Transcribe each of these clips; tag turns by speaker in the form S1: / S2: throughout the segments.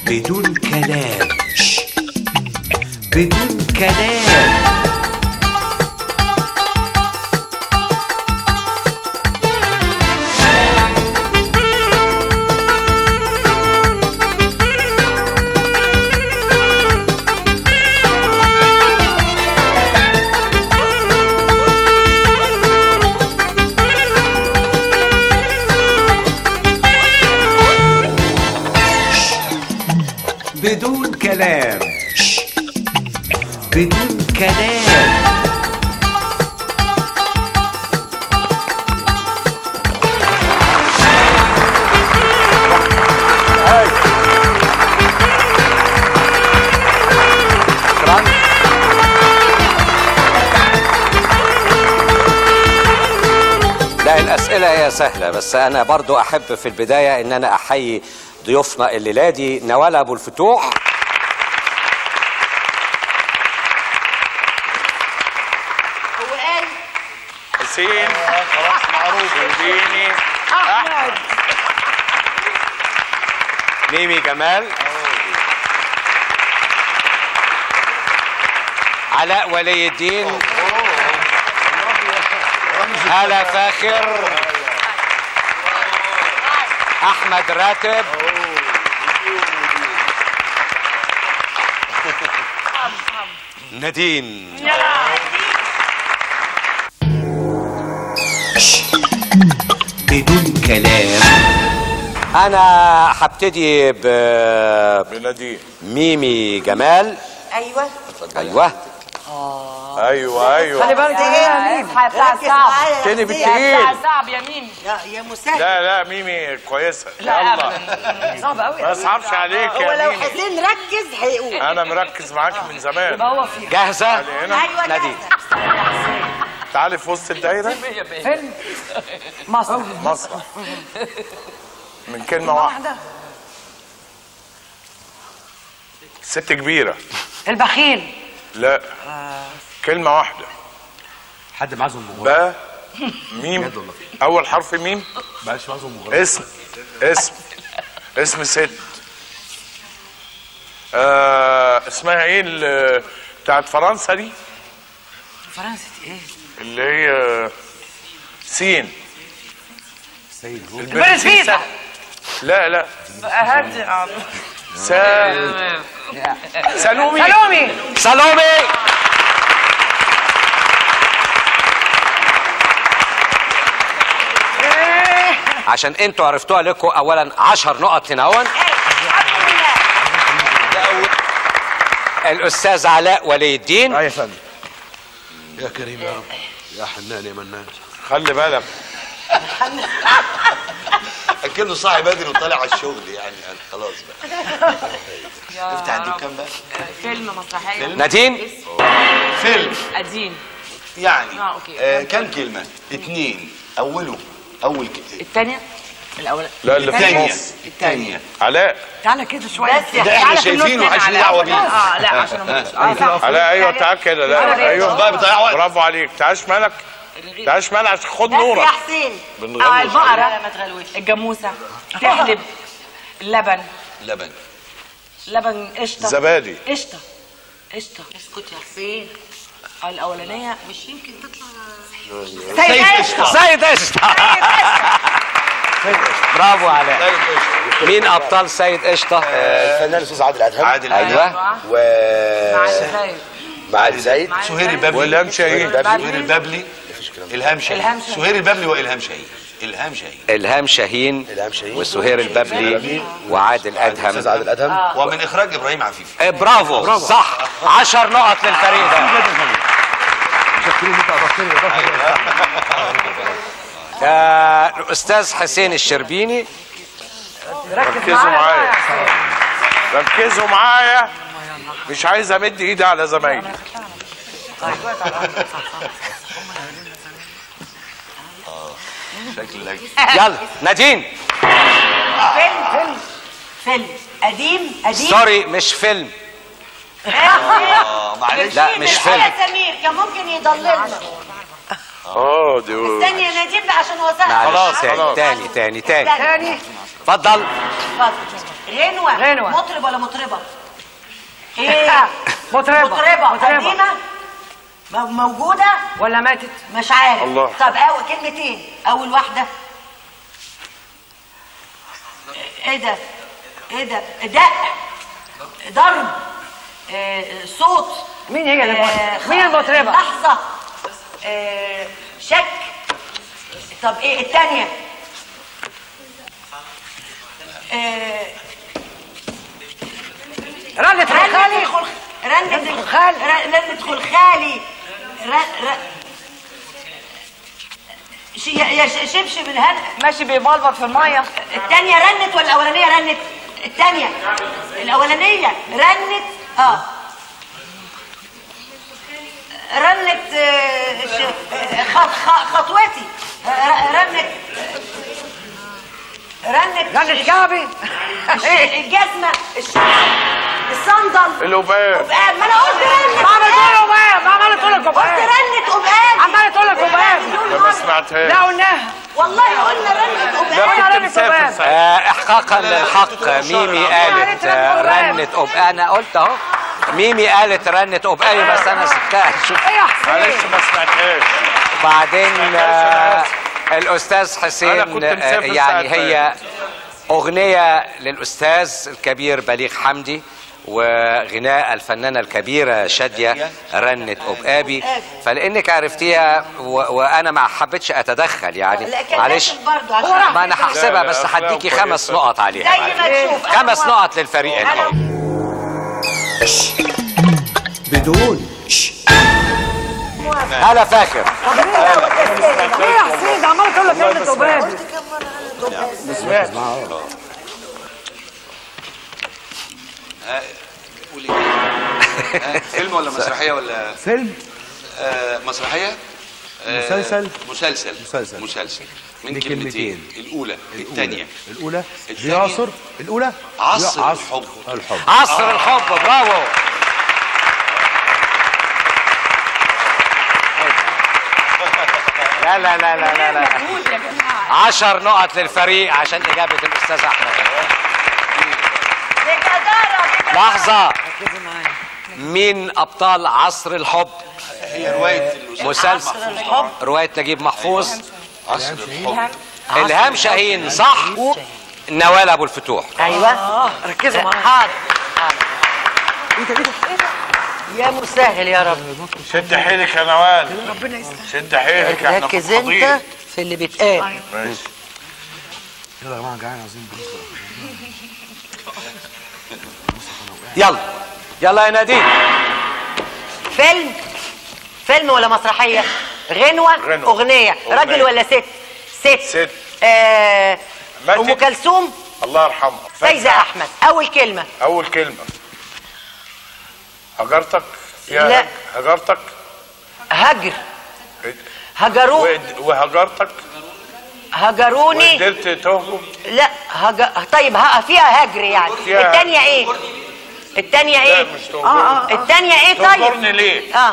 S1: بدون كلام شش. بدون كلام بدون كلام شش. بدون كلام
S2: شكرا لا الأسئلة هي سهلة بس أنا برضو أحب في البداية إن أنا أحيي ضيوفنا الليلة دي نوال أبو الفتوح
S3: هو قال
S4: حسين خلاص معروف شربيني
S3: احمد
S2: ميمي جمال علاء ولي الدين هلا فاخر احمد راتب نادين
S1: بدون كلام
S2: انا هبتدي
S4: بنادين
S2: بميمي جمال
S3: ايوه
S2: ايوه
S4: ايوه ايوه
S3: خلي بالك
S5: ايه اصحى بتاع
S3: ركز
S5: صعب
S3: معايا
S4: تاني
S3: يا
S4: بالتقيل
S5: بتاع صعب يا ميمي
S3: يا يا مسهل
S4: لا لا ميمي كويسه
S5: لا
S4: يلا
S5: ابدا صعب قوي
S4: ما اصعبش عليك
S3: هو
S4: يا
S3: لو
S4: ميمي
S3: حسين ركز هيقول
S4: انا مركز معاك من زمان
S5: هو فيه
S2: جاهزه
S4: هنا
S3: ايوه
S2: نادين
S3: جاهزة.
S4: تعالي في وسط الدايره
S5: فيلم مصر
S4: مسرح من كلمه واحده ست كبيره
S5: البخيل
S4: لا كلمه واحده
S6: حد معزم مغرب
S4: با ميم اول حرف ميم
S6: معلش معزم مغرب
S4: اسم اسم اسم ست آه اسمها ايه ال- بتاعت فرنسا دي
S5: فرنسا ايه
S4: اللي هي سين
S6: سيد جوب
S5: بريسبيتا
S4: لا لا
S5: هدي
S4: سا... سلومي
S5: سلومي
S2: سلومي عشان انتوا عرفتوها لكم اولا عشر نقط هنا اهون الاستاذ علاء ولي الدين
S4: يا فندم
S6: يا كريم يا رب يا حنان يا منان
S4: خلي بالك
S7: اكنه صاحي بدري وطالع على الشغل يعني خلاص بقى افتح الدكان بقى
S5: فيلم مسرحيه
S2: نادين
S7: فيلم
S5: قديم
S7: يعني
S5: آه، أوكي.
S7: آه كم كلمة اتنين اوله اول ك...
S5: الثانيه الاول
S4: لا اللي في
S7: الثانية
S4: النص
S7: الثانية
S4: علاء
S5: تعالى كده شويه
S3: بس يا
S7: ده احنا شايفينه محدش ليه دعوة بيه
S5: اه لا عشان اه صح
S4: علاء ايوه تعال كده لا ايوه
S7: بقى بتضيع وقت
S4: برافو عليك تعال شمالك تعال شمال عشان خد
S3: بس يا
S4: نورك
S3: حسين
S5: اه
S4: بنغمس
S5: البقره
S3: لا ما تغلوش
S5: الجاموسه تحلب اللبن
S7: لبن
S5: لبن قشطه
S4: زبادي
S5: قشطه قشطه
S3: اسكت يا حسين
S5: اه الاولانيه
S3: مش يمكن تطلع
S5: سيد قشطه
S2: سيد قشطه برافو علاء
S7: طيب قشطة.
S2: مين ابطال سيد قشطه
S7: الفنان الاستاذ عادل ادهم عادل
S2: ايوه
S7: و
S5: مع الزايد
S7: معالي زايد
S5: معالي
S7: سهير
S5: زايد.
S7: البابلي
S4: والهام شاهين.
S7: سهير البابلي الهام شاهين
S5: إلهام شاهين.
S7: سهير البابلي والهام شاهين الهام شاهين
S2: الهام شاهين
S7: إلهام شاهين.
S2: وسهير الببلي وعادل ادهم
S7: الاستاذ عادل ادهم ومن اخراج ابراهيم عفيفي
S2: إيه، برافو صح عشر نقط للفريق ده
S6: شكرين انت اضفتني
S2: آه، الاستاذ حسين الشربيني
S4: ركزوا معايا ركزوا معايا مش عايز امد ايدي على زمايلي
S7: شكلك
S2: يلا نادين
S3: فيلم فيلم فيلم قديم قديم
S2: سوري مش فيلم
S7: اه معلش
S2: لا مش فيلم
S3: يا سمير كان ممكن يضللنا
S4: اه دي
S3: استني يا نجيب عشان هو سأل
S2: معلش
S4: خلاص،
S2: تاني
S4: خلاص.
S2: تاني تاني تاني
S3: تاني
S2: اتفضل
S3: اتفضل غنوة
S5: غنوة.
S3: مطرب ولا مطربة؟ ايه؟
S5: مطربة.
S3: مطربة
S5: مطربة.
S3: قديمة مو- موجودة
S5: ولا ماتت
S3: مش عارف
S4: الله.
S3: طب أول كلمتين أول واحدة ايه ده؟ ايه ده؟ دق ضرب آه، صوت
S5: مين هي اللي
S3: آه،
S5: مين المطربة؟
S3: لحظة آه، شك طب ايه التانية؟ آه،
S5: رنت
S3: رنة
S5: خالي
S3: الخل رنة
S5: الخال.
S3: الخال رنة خلخالي ر... ر... ش... يا يا ش- شبشب الهن
S5: ماشي بيبلبط في الميه
S3: التانية رنت ولا الأولانية رنت؟ التانية الأولانية رنت اه رنت آه، ش- آه، خط... خ- خطوتي آه، رنت رنت
S5: رنت كعبي
S3: الجزمة الش- الصندل
S4: القباب
S3: قبقاب ما انا قلت رنت
S5: ما عملت تقول قباب ما عملت تقول لك
S3: قلت
S5: قباب
S3: رنت قبقاب
S5: عمالة تقول لك قباب
S4: لا ما سمعتهاش
S5: لا قلناها
S3: والله قلنا رنت
S4: لا
S3: قبقاب
S4: كنت
S5: رنت
S4: مسافر
S5: قباب.
S4: ساعتها
S2: آه، احقاقا للحق ميمي قالت آه، رنت أب انا قلت اهو ميمي قالت رنت أبقالي بس انا سبتها شوف
S5: ايه يا حسين
S4: معلش ما سمعتهاش
S2: بعدين آه، الاستاذ
S4: أنا
S2: حسين
S4: كنت
S2: آه،
S4: مسافر
S2: يعني
S4: ساعتها.
S2: هي اغنيه للاستاذ الكبير بليغ حمدي وغناء الفنانة الكبيرة شادية رنت أبقابي فلأنك عرفتيها و... وأنا ما حبيتش أتدخل يعني
S3: لا كان
S2: معلش
S3: لازم برضه عشان
S2: ما أنا هحسبها
S4: لا، لا،
S2: بس
S4: أفلام
S2: هديكي
S4: كويسة.
S2: خمس نقط عليها
S3: زي ما تشوف
S2: خمس
S3: أنا-
S2: نقط للفريقين
S3: أنا-
S1: بدون ش-
S2: أنا فاكر
S5: ايه يا حسين ده عماله تقول لك رنت قباب
S7: قولي آه، فيلم ولا مسرحيه ولا
S6: فيلم
S7: آه مسرحيه آه،
S6: مسلسل؟
S7: مسلسل
S6: مسلسل.
S7: مسلسل من
S6: بكلمتين.
S7: كلمتين الاولى الثانيه
S6: الأولى
S7: الثانية.
S6: بيعصر الأولى
S7: عصر
S6: بيع-
S7: الحب.
S6: الحب
S2: عصر الحب برافو لا لا لا لا لا, لا. عشر نقط للفريق عشان إجابة الأستاذ أحمد
S3: بجدارة
S2: لحظة مين أبطال عصر الحب
S7: هي روايه الأستاذ
S2: مسلسل
S3: الحب
S2: رواية نجيب محفوظ
S7: عصر الحب
S2: إلهام شاهين صح نوال أبو الفتوح
S3: ايوه
S5: ركزوا معايا
S3: حاضر يا مسهل يا رب
S4: شد حيلك يا نوال شد حيلك احنا
S3: ركز
S4: في الحضيض.
S3: انت في اللي بيتقال
S4: ماشي
S6: يلا يا جماعة جعان عايزين
S2: يلا يلا يا نادين
S3: فيلم فيلم ولا مسرحية غنوة,
S4: غنوة.
S3: أغنية راجل
S4: أغنية.
S3: ولا ست ست,
S4: ست.
S3: آه
S4: ماتت.
S3: أم كلثوم
S4: الله يرحمها
S3: فايزة أحمد أول كلمة
S4: اول كلمه هجرتك يا
S3: لا.
S4: هج- هجرتك
S3: هجر هجروا
S4: وقد- وهجرتك
S3: هجروني
S4: وقدرت تهجم
S3: لا هج... طيب ها فيها هجر يعني
S4: فيها-
S3: التانية ايه التانية
S4: لا
S3: ايه
S4: مش تهجرني
S3: التانية ايه طيب
S4: تهجرني ليه
S3: اه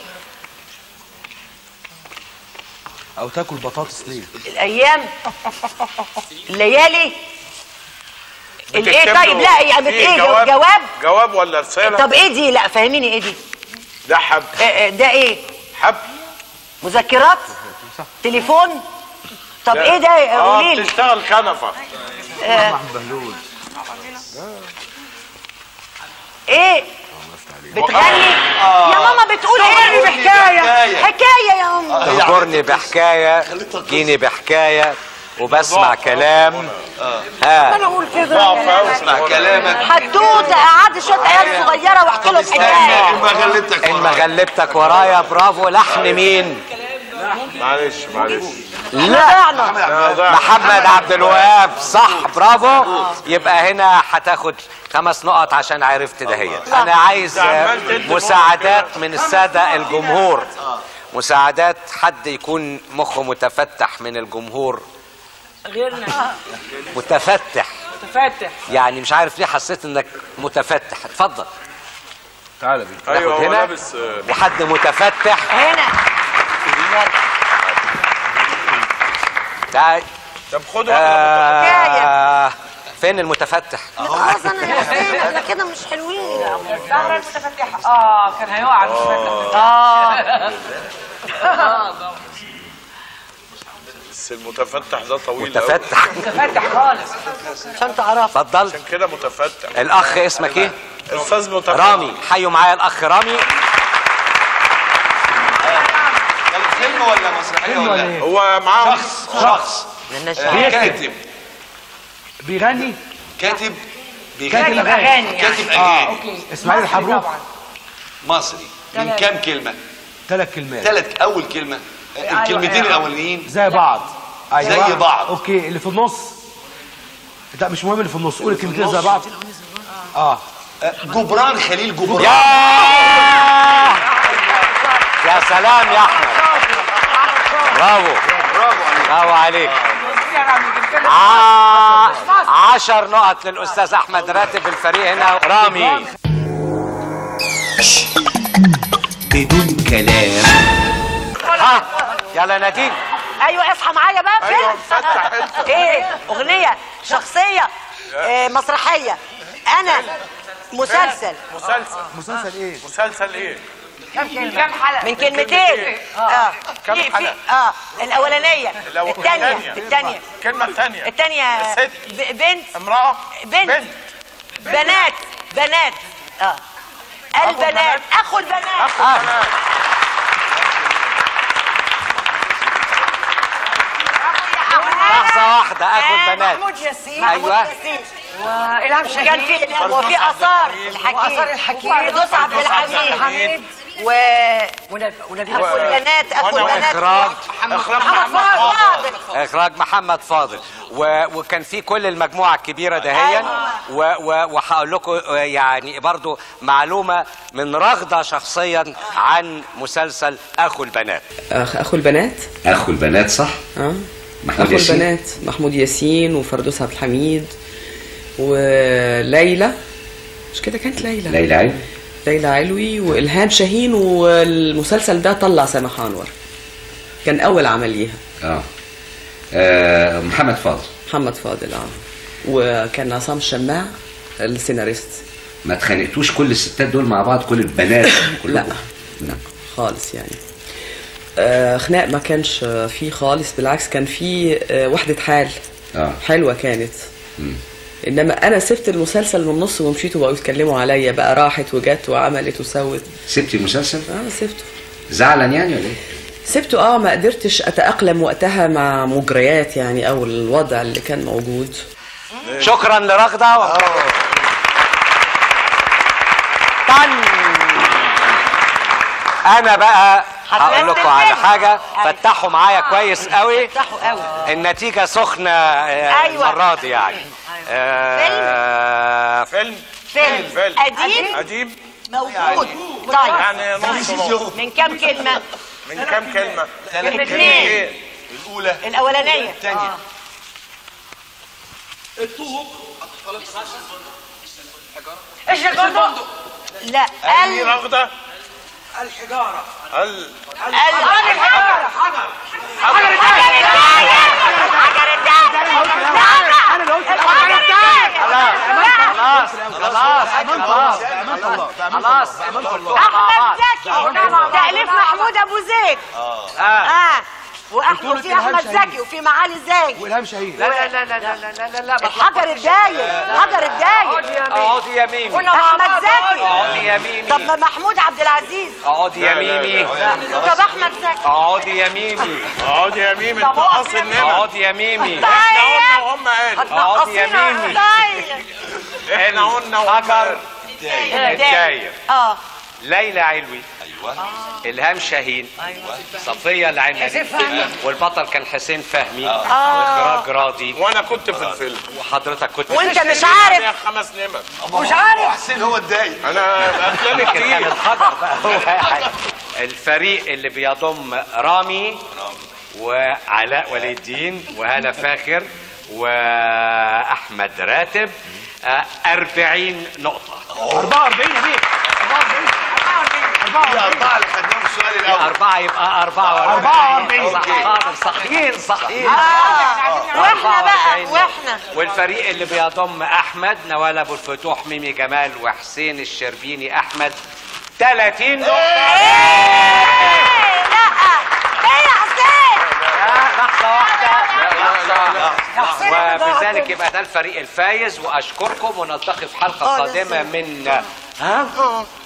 S6: أو تاكل بطاطس ليه
S3: الايام الليالي الايه
S4: بتكتب
S3: طيب
S4: له
S3: لا يعني
S4: إيه،
S3: ايه جواب, جواب
S4: جواب ولا رساله
S3: طب ايه دي لا فهميني ايه دي
S4: ده حب
S3: إيه- إيه ده ايه
S4: حب
S3: مذكرات تليفون طب
S4: لا.
S3: ايه ده
S4: اه
S3: قولي لي
S4: بتشتغل كنفه
S6: بهلول
S3: ايه بتغني يا ماما بتقول ايه
S7: بحكاية.
S3: حكايه يا ماما
S2: تهجرني بحكاية جيني بحكاية وبسمع كلام ها
S4: ضعف قوي
S7: اسمع كلامك
S3: حدوته قعدت شويه عيال صغيره واحكي لهم حكايه
S7: ما غلبتك
S2: إن ما غلبتك ورايا برافو لحن مين
S4: معلش معلش
S3: لا
S4: لا، ضعف.
S2: محمد عبد الوهاب صح برافو يبقى هنا هتاخد خمس نقط عشان عرفت دهيت انا عايز
S4: عمال تدي
S2: مساعدات من الساده الجمهور مساعدات حد يكون مخه متفتح من الجمهور
S5: غيرنا
S2: متفتح
S5: متفتح
S2: يعني مش عارف ليه حسيت انك متفتح اتفضل
S6: تعالى بيه
S4: ايوه
S2: ناخد
S4: هو
S2: هنا
S4: لابس آه،
S2: لحد متفتح
S3: هنا
S2: تعال
S4: طب خدوا واحدة
S2: آه فين المتفتح
S3: خلاص انا يا حسين احنا كده مش حلوين
S5: الزهرة المتفتحة اه كان هيقع المتفتح
S3: اه
S4: بس المتفتح ده طويل أوي.
S2: متفتح
S5: متفتح خالص
S3: عشان تعرف
S2: اتفضل
S4: عشان كده متفتح
S2: الاخ اسمك ايه
S4: استاذ متفتح
S2: رامي حيوا معايا الاخ رامي
S7: كان فيلم ولا مسرحيه ولا
S4: هو معاه
S7: شخص كاتب
S1: بيغني
S7: كاتب
S1: كاتب
S7: بيغني
S1: اغاني
S7: كاتب اغاني
S1: اسماعيل الحبروك
S7: مصري من كام كلمه
S1: ثلاث كلمات
S7: ثلاث اول كلمه الكلمتين الاولانيين
S1: زي بعض
S7: زي بعض.
S1: اوكي اللي في النص لا مش مهم اللي في النص قول الكلمتين زي بعض اه
S7: جبران خليل جبران
S2: يا يا سلام يا احمد برافو برافو عليك ع- عشر نقط للاستاذ احمد راتب الفريق هنا رامي
S1: بدون كلام
S2: ها يلا نادين
S3: ايوه اصحى معايا بقى
S4: ايوه
S3: فيلم
S4: مفتح انت
S3: ايه اغنيه شخصيه آه مسرحيه انا مسلسل
S4: مسلسل
S1: مسلسل ايه
S4: مسلسل ايه
S5: كام حلقة
S3: من كلمتين اه
S4: كم
S3: في- في-
S4: حلقة؟
S3: اه الاولانيه
S4: الأول-
S3: الثانيه الثانيه
S4: الكلمه الثانيه
S3: الثانيه
S4: ست.
S3: ب- بنت
S4: امراه
S3: بنت
S4: بنت
S3: بنات بنات اه البنات اخو البنات
S2: آه. لحظة واحدة اخو البنات
S3: محمود ياسين
S2: أيوة.
S3: محمود ياسين
S5: والهام شاهين
S3: كان في وفي اثار الحكيم
S5: وآثار الحكيم.
S3: وفردوس عبد الحميد
S5: الحميد.
S3: و
S5: ونبي ونبي
S3: اخو البنات اخو
S4: وأنا
S3: البنات
S2: اخراج
S4: اخراج
S3: محمد
S4: محمد فاضل
S3: فاضل
S2: اخراج محمد فاضل و... وكان في كل المجموعه الكبيره دهيا و... و... وهقول لكم آه، يعني برضو معلومه من رغده شخصيا عن مسلسل اخو البنات
S8: أخ أخو البنات
S2: اخو البنات صح
S8: اه
S2: محمود
S8: أخو
S2: ياسين.
S8: البنات محمود ياسين وفردوس عبد الحميد وليلى مش كده كانت ليلى
S2: ليلى عين
S8: ليلى علوي وإلهام شاهين والمسلسل ده طلع سامح أنور كان أول عمل ليها
S2: اه, آه محمد فاضل
S8: محمد فاضل اه وكان عصام شماع السيناريست
S2: ما اتخانقتوش كل الستات دول مع بعض كل البنات
S8: لا لا خالص يعني آه خناق ما كانش آه، فيه خالص بالعكس كان فيه آه وحدة حال
S2: اه
S8: حلوة كانت انما انا سبت المسلسل من النص ومشيت وبقوا يتكلموا عليا بقى راحت وجت وعملت وسوت
S2: سبتي المسلسل
S8: اه سبته
S2: زعلا يعني ولا ايه
S8: سبته اه ما قدرتش اتاقلم وقتها مع مجريات يعني او الوضع اللي كان موجود
S2: شكرا لرغده و... طن انا بقى هقول لكم على حاجه فتحوا معايا كويس قوي
S3: فتحوا قوي.
S2: النتيجه سخنه آه،
S3: أيوة.
S2: المره دي يعني آه،
S4: فيلم
S3: فيلم
S4: فيلم
S3: قديم
S4: قديم
S3: موجود طيب
S4: يعني نص نص
S3: من كام كلمه
S4: من كام كلمه
S3: كلمتين
S4: ايه
S7: الاولى
S3: الاولانيه
S7: الثانيه
S5: ايش الفندق؟
S3: لا
S4: انهي
S3: ال
S4: رغده الحجاره ال
S3: الراجل الحجر
S5: حجر
S3: حجر الداية حجر الداية
S1: انا اللي قلت
S3: الحجر الداية
S2: خلاص خلاص خلاص خلاص
S3: احمد زكي تاليف محمود ابو زيد
S2: اه
S3: اه واحمد
S1: بطولة
S3: وفي احمد
S1: إلهام شاهين.
S3: زكي وفي معالي زايد
S1: والهام شاهين
S5: لا لا لا لا لا لا لا لا
S3: الحجر الداية حجر الداية
S2: اقعدي يا ميمي
S3: احمد زكي
S2: اقعدي يا ميمي
S3: طب ما محمود عبد العزيز
S2: اقعدي يا ميمي
S3: طب احمد زكي
S2: اقعدي يا ميمي
S4: اقعدي يا ميم انت اصل النمر
S2: اقعدي يا ميمي
S4: احنا قلنا وهم قالوا
S2: اقعدي يا ميمي
S3: طيب
S4: احنا قلنا وهم
S2: حجر
S4: قالوا
S2: الداير
S3: اه
S2: ليلى علوي
S7: ايوه
S2: الهام شاهين صفيه العنبي والبطل كان حسين فهمي
S3: آه.
S2: واخراج راضي
S4: وانا كنت في الفيلم
S2: وحضرتك كنت
S3: وانت مش
S4: يا
S3: عارف
S4: خمس نمر
S3: مش عارف
S7: حسين هو الدايق
S4: انا افلامي
S2: لكن كان
S4: كتير
S2: الحجر بقى هو يعني الفريق اللي بيضم رامي وعلاء ولي الدين وهالة فاخر واحمد راتب آه، 40 نقطة
S1: 44 يا بيه 44
S7: في اربعه اللي خدناهم السؤال الاول
S2: أربعة يبقى أربعة
S1: 44.
S2: صح حاضر صحيين صحيين
S3: واحنا بقى
S2: 44.
S3: واحنا
S2: وال والفريق اللي بيضم احمد نوال ابو الفتوح ميمي جمال وحسين الشربيني احمد 30 نقطه
S3: ايه يا حسين
S2: لا، لحظه واحده لحظه
S5: لا، لا.
S2: وبذلك يبقى ده الفريق الفايز واشكركم ونلتقي في حلقه قادمه من ها